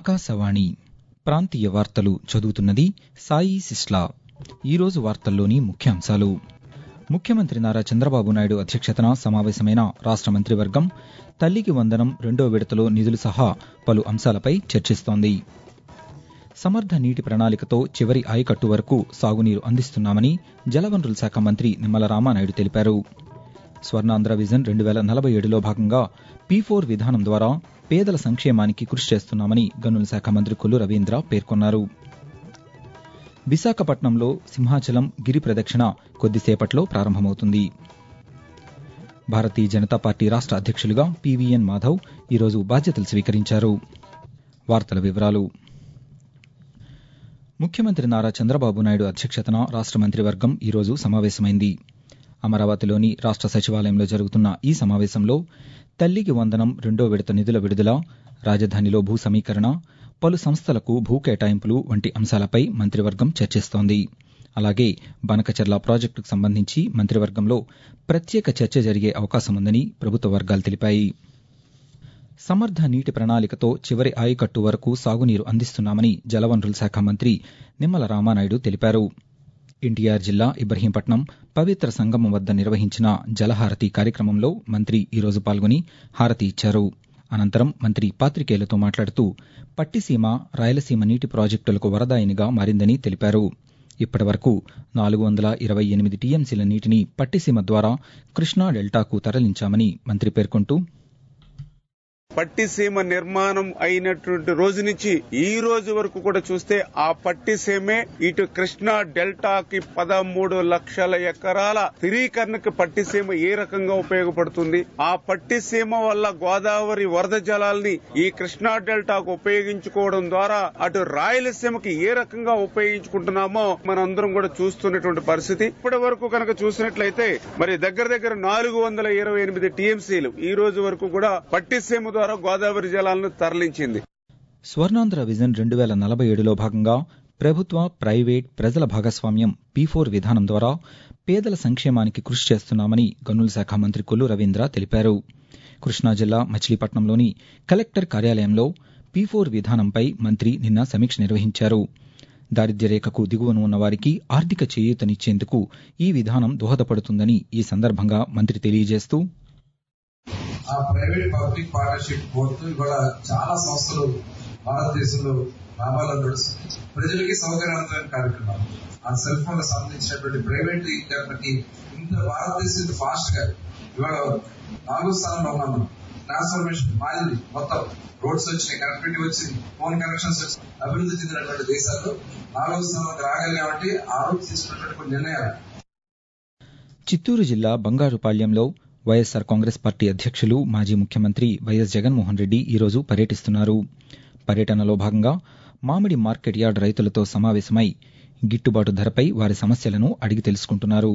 ఆకాశవాణి ప్రాంతీయ వార్తలు చదువుతున్నది సాయి సిస్లా ఈరోజు వార్తల్లోని ముఖ్యాంశాలు ముఖ్యమంత్రి నారా చంద్రబాబు నాయుడు అధ్యక్షతన సమావేశమైన రాష్ట మంత్రివర్గం తల్లికి వందనం రెండో విడతలో నిధులు సహా పలు అంశాలపై చర్చిస్తోంది సమర్థ నీటి ప్రణాళికతో చివరి ఆయకట్టు వరకు సాగునీరు అందిస్తున్నామని జలవనరుల శాఖ మంత్రి నిమ్మల రామానాయుడు తెలిపారు స్వర్ణాంధ్ర విజన్ రెండు వేల నలభై ఏడులో భాగంగా పీ ఫోర్ విధానం ద్వారా పేదల సంక్షేమానికి కృషి చేస్తున్నామని గనుల శాఖ మంత్రి కొల్లు రవీంద్ర పేర్కొన్నారు విశాఖపట్నంలో సింహాచలం గిరి ప్రదక్షిణ కొద్దిసేపట్లో ప్రారంభమవుతుంది భారతీయ జనతా పార్టీ రాష్ట అధ్యక్షులుగా పీవీఎన్ మాధవ్ ఈరోజు బాధ్యతలు స్వీకరించారు వార్తల వివరాలు ముఖ్యమంత్రి నారా చంద్రబాబు నాయుడు అధ్యక్షతన రాష్ట మంత్రివర్గం ఈరోజు సమావేశమైంది అమరావతిలోని రాష్ట సచివాలయంలో జరుగుతున్న ఈ సమావేశంలో తల్లికి వందనం రెండో విడత నిధుల విడుదల రాజధానిలో భూ సమీకరణ పలు సంస్థలకు భూ కేటాయింపులు వంటి అంశాలపై మంత్రివర్గం చర్చిస్తోంది అలాగే బనకచర్ల ప్రాజెక్టుకు సంబంధించి మంత్రివర్గంలో ప్రత్యేక చర్చ జరిగే అవకాశముందని ప్రభుత్వ వర్గాలు తెలిపాయి సమర్థ నీటి ప్రణాళికతో చివరి ఆయకట్టు వరకు సాగునీరు అందిస్తున్నామని జలవనరుల శాఖ మంత్రి నిమ్మల రామానాయుడు తెలిపారు ఎన్టీఆర్ జిల్లా ఇబ్రహీంపట్నం పవిత్ర సంగమం వద్ద నిర్వహించిన జలహారతి కార్యక్రమంలో మంత్రి ఈరోజు పాల్గొని హారతి ఇచ్చారు అనంతరం మంత్రి పాతికేయులతో మాట్లాడుతూ పట్టిసీమ రాయలసీమ నీటి ప్రాజెక్టులకు వరదాయినిగా మారిందని తెలిపారు ఇప్పటి వరకు నాలుగు వందల ఇరవై ఎనిమిది టీఎంసీల నీటిని పట్టిసీమ ద్వారా కృష్ణా డెల్టాకు తరలించామని మంత్రి పేర్కొంటూ పట్టిసీమ నిర్మాణం అయినటువంటి రోజు నుంచి ఈ రోజు వరకు కూడా చూస్తే ఆ పట్టిసీమే ఇటు కృష్ణా డెల్టాకి పదమూడు లక్షల ఎకరాల స్థిరీకరణకు పట్టిసీమ ఏ రకంగా ఉపయోగపడుతుంది ఆ పట్టిసీమ వల్ల గోదావరి వరద జలాల్ని ఈ కృష్ణా డెల్టాకు ఉపయోగించుకోవడం ద్వారా అటు రాయలసీమకి ఏ రకంగా ఉపయోగించుకుంటున్నామో మనందరం కూడా చూస్తున్నటువంటి పరిస్థితి ఇప్పటి వరకు కనుక చూసినట్లయితే మరి దగ్గర దగ్గర నాలుగు వందల ఇరవై ఎనిమిది టీఎంసీలు ఈ రోజు వరకు కూడా పట్టిసీమ ద్వారా గోదావరి జలాలను తరలించింది స్వర్ణాంధ్ర విజన్ రెండు వేల నలభై ఏడులో భాగంగా ప్రభుత్వ ప్రైవేట్ ప్రజల భాగస్వామ్యం పీ ఫోర్ విధానం ద్వారా పేదల సంక్షేమానికి కృషి చేస్తున్నామని గనుల శాఖ మంత్రి కొల్లు రవీంద్ర తెలిపారు కృష్ణా జిల్లా మచిలీపట్నంలోని కలెక్టర్ కార్యాలయంలో పీ ఫోర్ విధానంపై మంత్రి నిన్న సమీక్ష నిర్వహించారు దారిద్ర్య రేఖకు దిగువన ఉన్న వారికి ఆర్థిక చేయూతనిచ్చేందుకు ఈ విధానం దోహదపడుతుందని ఈ సందర్భంగా మంత్రి తెలియజేస్తూ ఆ ప్రైవేట్ పబ్లిక్ పార్ట్నర్షిప్ కోరుతూ ఇవాళ చాలా సంస్థలు భారతదేశంలో లాభాలు నడుస్తుంది ప్రజలకి సౌకర్యవంతమైన కార్యక్రమాలు ఆ సెల్ ఫోన్ సంబంధించినటువంటి ప్రైవేట్ ఇంటర్నెట్ ఇంత భారతదేశం ఫాస్ట్ గా ఇవాళ నాలుగో స్థానంలో ఉన్నాం మనం ట్రాన్స్ఫర్మేషన్ మారింది మొత్తం రోడ్స్ వచ్చినాయి కనెక్టివిటీ వచ్చింది ఫోన్ కనెక్షన్స్ వచ్చినాయి అభివృద్ధి చెందినటువంటి దేశాల్లో నాలుగో స్థానంలోకి రాగలిగామంటే ఆ రోజు తీసుకున్నటువంటి కొన్ని నిర్ణయాలు చిత్తూరు జిల్లా బంగారుపాళ్యంలో వైఎస్సార్ కాంగ్రెస్ పార్టీ అధ్యక్షులు మాజీ ముఖ్యమంత్రి వైఎస్ జగన్మోహన్ రెడ్డి ఈరోజు పర్యటిస్తున్నారు పర్యటనలో భాగంగా మామిడి మార్కెట్ యార్డ్ రైతులతో సమావేశమై గిట్టుబాటు ధరపై వారి సమస్యలను అడిగి తెలుసుకుంటున్నారు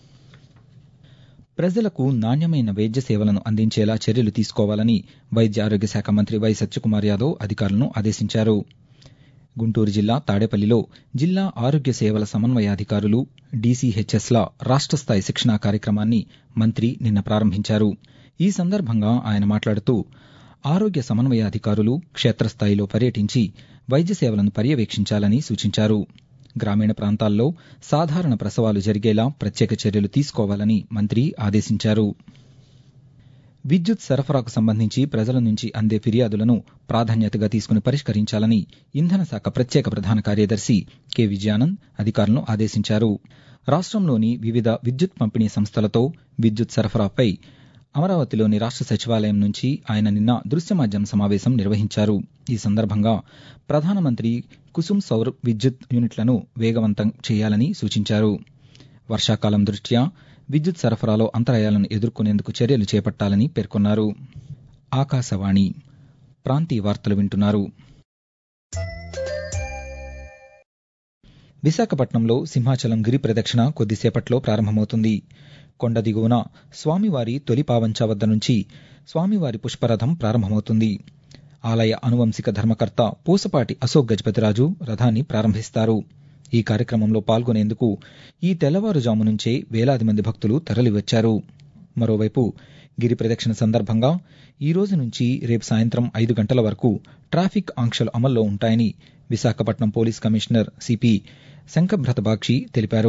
ప్రజలకు నాణ్యమైన వైద్య సేవలను అందించేలా చర్యలు తీసుకోవాలని వైద్య ఆరోగ్య శాఖ మంత్రి వై సత్యకుమార్ యాదవ్ అధికారులను ఆదేశించారు గుంటూరు జిల్లా తాడేపల్లిలో జిల్లా ఆరోగ్య సేవల సమన్వయాధికారులు డీసీహెచ్ఎస్ల రాష్ట స్థాయి శిక్షణా కార్యక్రమాన్ని మంత్రి నిన్న ప్రారంభించారు ఈ సందర్భంగా ఆయన మాట్లాడుతూ ఆరోగ్య సమన్వయాధికారులు క్షేత్రస్థాయిలో పర్యటించి వైద్య సేవలను పర్యవేక్షించాలని సూచించారు గ్రామీణ ప్రాంతాల్లో సాధారణ ప్రసవాలు జరిగేలా ప్రత్యేక చర్యలు తీసుకోవాలని మంత్రి ఆదేశించారు విద్యుత్ సరఫరాకు సంబంధించి ప్రజల నుంచి అందే ఫిర్యాదులను ప్రాధాన్యతగా తీసుకుని పరిష్కరించాలని ఇంధన శాఖ ప్రత్యేక ప్రధాన కార్యదర్శి కె విజయానంద్ అధికారులను ఆదేశించారు రాష్ట్రంలోని వివిధ విద్యుత్ పంపిణీ సంస్థలతో విద్యుత్ సరఫరాపై అమరావతిలోని రాష్ట్ర సచివాలయం నుంచి ఆయన నిన్న దృశ్య మాధ్యమ సమావేశం నిర్వహించారు ఈ సందర్భంగా ప్రధానమంత్రి కుసుమ్ సౌర్ విద్యుత్ యూనిట్లను వేగవంతం చేయాలని సూచించారు వర్షాకాలం దృష్ట్యా విద్యుత్ సరఫరాలో అంతరాయాలను ఎదుర్కొనేందుకు చర్యలు చేపట్టాలని పేర్కొన్నారు ఆకాశవాణి ప్రాంతీయ వార్తలు వింటున్నారు విశాఖపట్నంలో సింహాచలం గిరి ప్రదక్షిణ కొద్దిసేపట్లో ప్రారంభమవుతుంది కొండ దిగువన స్వామివారి తొలి పావంచ వద్ద నుంచి స్వామివారి పుష్పరథం ప్రారంభమవుతుంది ఆలయ అనువంశిక ధర్మకర్త పూసపాటి అశోక్ గజపతిరాజు రథాన్ని ప్రారంభిస్తారు ఈ కార్యక్రమంలో పాల్గొనేందుకు ఈ తెల్లవారుజాము నుంచే వేలాది మంది భక్తులు తరలివచ్చారు మరోవైపు గిరి ప్రదక్షిణ సందర్భంగా ఈ రోజు నుంచి రేపు సాయంత్రం ఐదు గంటల వరకు ట్రాఫిక్ ఆంక్షలు అమల్లో ఉంటాయని Visakhapatnam police commissioner CP Shankhabrata Bagchi తెలిపారు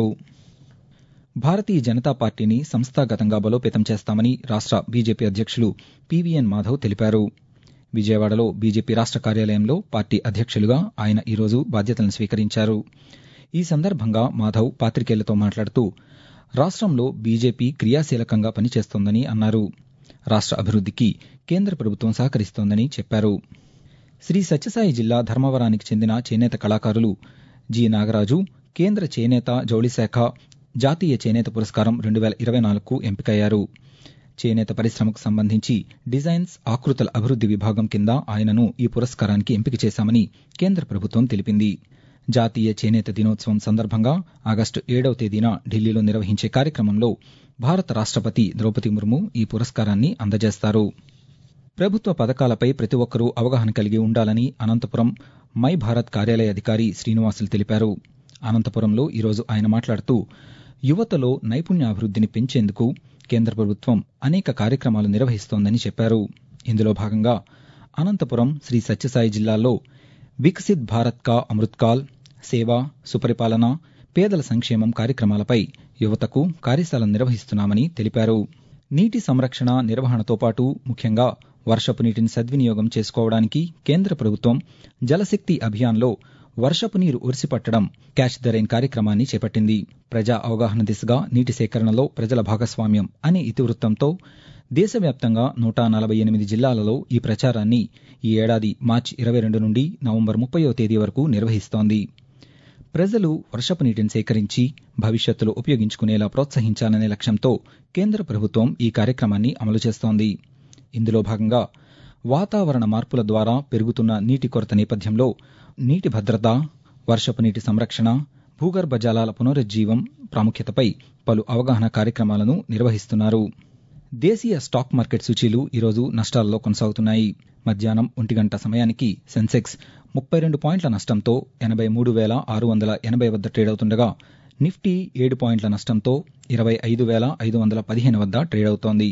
భారతీయ జనతా పార్టీని సంస్థాగతంగా బలోపేతం చేస్తామని రాష్ట బీజేపీ అధ్యక్షులు పీవీఎన్ మాధవ్ తెలిపారు విజయవాడలో బీజేపీ రాష్ట కార్యాలయంలో పార్టీ అధ్యక్షులుగా ఆయన ఈరోజు బాధ్యతలను స్వీకరించారు ఈ సందర్భంగా మాధవ్ పాతికేయులతో మాట్లాడుతూ రాష్ట్రంలో బీజేపీ క్రియాశీలకంగా పనిచేస్తోందని అన్నారు రాష్ట్ర అభివృద్ధికి కేంద్ర ప్రభుత్వం సహకరిస్తోందని చెప్పారు శ్రీ సత్యసాయి జిల్లా ధర్మవరానికి చెందిన చేనేత కళాకారులు జి నాగరాజు కేంద్ర చేనేత జౌళి శాఖ జాతీయ చేనేత పురస్కారం రెండు వేల ఇరవై నాలుగుకు ఎంపికయ్యారు చేనేత పరిశ్రమకు సంబంధించి డిజైన్స్ ఆకృతుల అభివృద్ది విభాగం కింద ఆయనను ఈ పురస్కారానికి ఎంపిక చేశామని కేంద్ర ప్రభుత్వం తెలిపింది జాతీయ చేనేత దినోత్సవం సందర్భంగా ఆగస్టు ఏడవ తేదీన ఢిల్లీలో నిర్వహించే కార్యక్రమంలో భారత రాష్టపతి ద్రౌపది ముర్ము ఈ పురస్కారాన్ని అందజేస్తారు ప్రభుత్వ పథకాలపై ప్రతి ఒక్కరూ అవగాహన కలిగి ఉండాలని అనంతపురం మై భారత్ కార్యాలయ అధికారి శ్రీనివాసులు తెలిపారు అనంతపురంలో ఈరోజు ఆయన మాట్లాడుతూ యువతలో నైపుణ్యాభివృద్ధిని పెంచేందుకు కేంద్ర ప్రభుత్వం అనేక కార్యక్రమాలు నిర్వహిస్తోందని చెప్పారు ఇందులో భాగంగా అనంతపురం శ్రీ సత్యసాయి జిల్లాలో వికసిత్ భారత్ కా అమృత్కాల్ సేవ సుపరిపాలన పేదల సంక్షేమం కార్యక్రమాలపై యువతకు కార్యశాలను నిర్వహిస్తున్నామని తెలిపారు నీటి సంరక్షణ నిర్వహణతో పాటు ముఖ్యంగా వర్షపు నీటిని సద్వినియోగం చేసుకోవడానికి కేంద్ర ప్రభుత్వం జలశక్తి అభియాన్లో వర్షపు నీరు ఒరిసిపట్టడం క్యాచ్ ద రైన్ కార్యక్రమాన్ని చేపట్టింది ప్రజా అవగాహన దిశగా నీటి సేకరణలో ప్రజల భాగస్వామ్యం అనే ఇతివృత్తంతో దేశవ్యాప్తంగా నూట నలభై ఎనిమిది జిల్లాలలో ఈ ప్రచారాన్ని ఈ ఏడాది మార్చి ఇరవై రెండు నుండి నవంబర్ ముప్పయో తేదీ వరకు నిర్వహిస్తోంది ప్రజలు వర్షపు నీటిని సేకరించి భవిష్యత్తులో ఉపయోగించుకునేలా ప్రోత్సహించాలనే లక్ష్యంతో కేంద్ర ప్రభుత్వం ఈ కార్యక్రమాన్ని అమలు చేస్తోంది ఇందులో భాగంగా వాతావరణ మార్పుల ద్వారా పెరుగుతున్న నీటి కొరత నేపథ్యంలో నీటి భద్రత వర్షపు నీటి సంరక్షణ భూగర్భ జలాల పునరుజ్జీవం ప్రాముఖ్యతపై పలు అవగాహన కార్యక్రమాలను నిర్వహిస్తున్నారు దేశీయ స్టాక్ మార్కెట్ సూచీలు ఈరోజు నష్టాల్లో కొనసాగుతున్నాయి మధ్యాహ్నం ఒంటి గంట సమయానికి సెన్సెక్స్ ముప్పై రెండు పాయింట్ల నష్టంతో ఎనభై మూడు వేల ఆరు వందల ఎనభై వద్ద ట్రేడ్ అవుతుండగా నిఫ్టీ ఏడు పాయింట్ల నష్టంతో ఇరవై ఐదు వేల ఐదు వందల పదిహేను వద్ద ట్రేడ్ అవుతోంది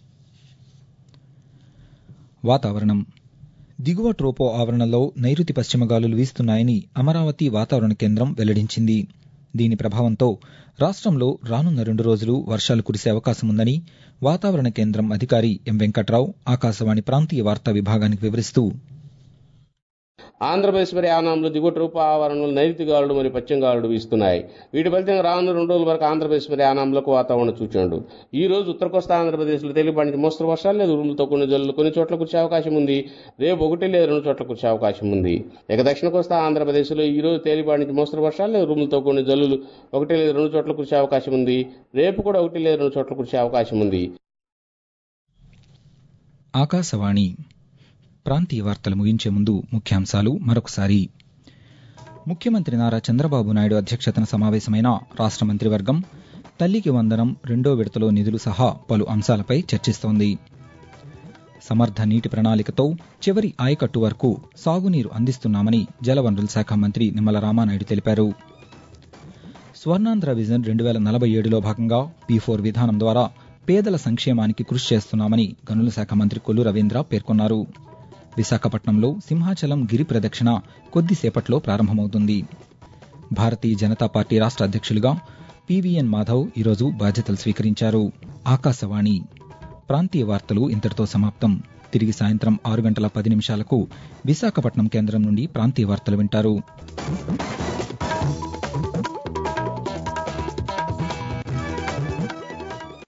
వాతావరణం దిగువ ట్రోపో ఆవరణలో నైరుతి పశ్చిమ గాలులు వీస్తున్నాయని అమరావతి వాతావరణ కేంద్రం వెల్లడించింది దీని ప్రభావంతో రాష్ట్రంలో రానున్న రెండు రోజులు వర్షాలు కురిసే అవకాశం ఉందని వాతావరణ కేంద్రం అధికారి ఎం వెంకట్రావు ఆకాశవాణి ప్రాంతీయ వార్తా విభాగానికి వివరిస్తూ ఆంధ్రప్రదేశ్ యానాంలో దిగువ రూప ఆవరణలో నైరుతి గాలులు మరియు పశ్చిమ గాలులు వీస్తున్నాయి వీటి ఫలితంగా రానున్న రెండు రోజుల వరకు ఆంధ్రప్రదేశ్ యానాంలకు వాతావరణం సూచనలు ఈ రోజు ఉత్తర కోస్తా ఆంధ్రప్రదేశ్లో తేలిపాటి నుంచి మోస్తరు వర్షాలు లేదు ఉరుములతో కొన్ని జల్లులు కొన్ని చోట్ల కురిసే అవకాశం ఉంది రేపు ఒకటి లేదా రెండు చోట్ల కురిసే అవకాశం ఉంది ఇక దక్షిణ కోస్తా ఆంధ్రప్రదేశ్లో ఈ రోజు తేలిపాటి నుంచి మోస్తరు వర్షాలు లేదు ఉరుములతో కొన్ని జల్లులు ఒకటి లేదా రెండు చోట్ల కురిసే అవకాశం ఉంది రేపు కూడా ఒకటి లేదా రెండు చోట్ల కురిసే అవకాశం ఉంది ఆకాశవాణి ప్రాంతీయ వార్తలు ముగించే ముందు ముఖ్యాంశాలు మరొకసారి ముఖ్యమంత్రి నారా చంద్రబాబు నాయుడు అధ్యక్షతన సమావేశమైన రాష్ట్ర మంత్రివర్గం తల్లికి వందనం రెండో విడతలో నిధులు సహా పలు అంశాలపై చర్చిస్తోంది సమర్థ నీటి ప్రణాళికతో చివరి ఆయకట్టు వరకు సాగునీరు అందిస్తున్నామని జలవనరుల శాఖ మంత్రి నిమ్మల రామానాయుడు తెలిపారు స్వర్ణాంధ్ర విజన్ రెండు వేల నలభై ఏడులో భాగంగా పీ ఫోర్ విధానం ద్వారా పేదల సంక్షేమానికి కృషి చేస్తున్నామని గనుల శాఖ మంత్రి కొల్లు రవీంద్ర పేర్కొన్నారు విశాఖపట్నంలో సింహాచలం గిరి ప్రదక్షిణ కొద్దిసేపట్లో ప్రారంభమవుతుంది భారతీయ జనతా పార్టీ రాష్ట్ర అధ్యక్షులుగా పీవీఎన్ మాధవ్ ఈరోజు బాధ్యతలు స్వీకరించారు ఆకాశవాణి ప్రాంతీయ వార్తలు ఇంతటితో సమాప్తం తిరిగి సాయంత్రం ఆరు గంటల పది నిమిషాలకు విశాఖపట్నం కేంద్రం నుండి ప్రాంతీయ వార్తలు వింటారు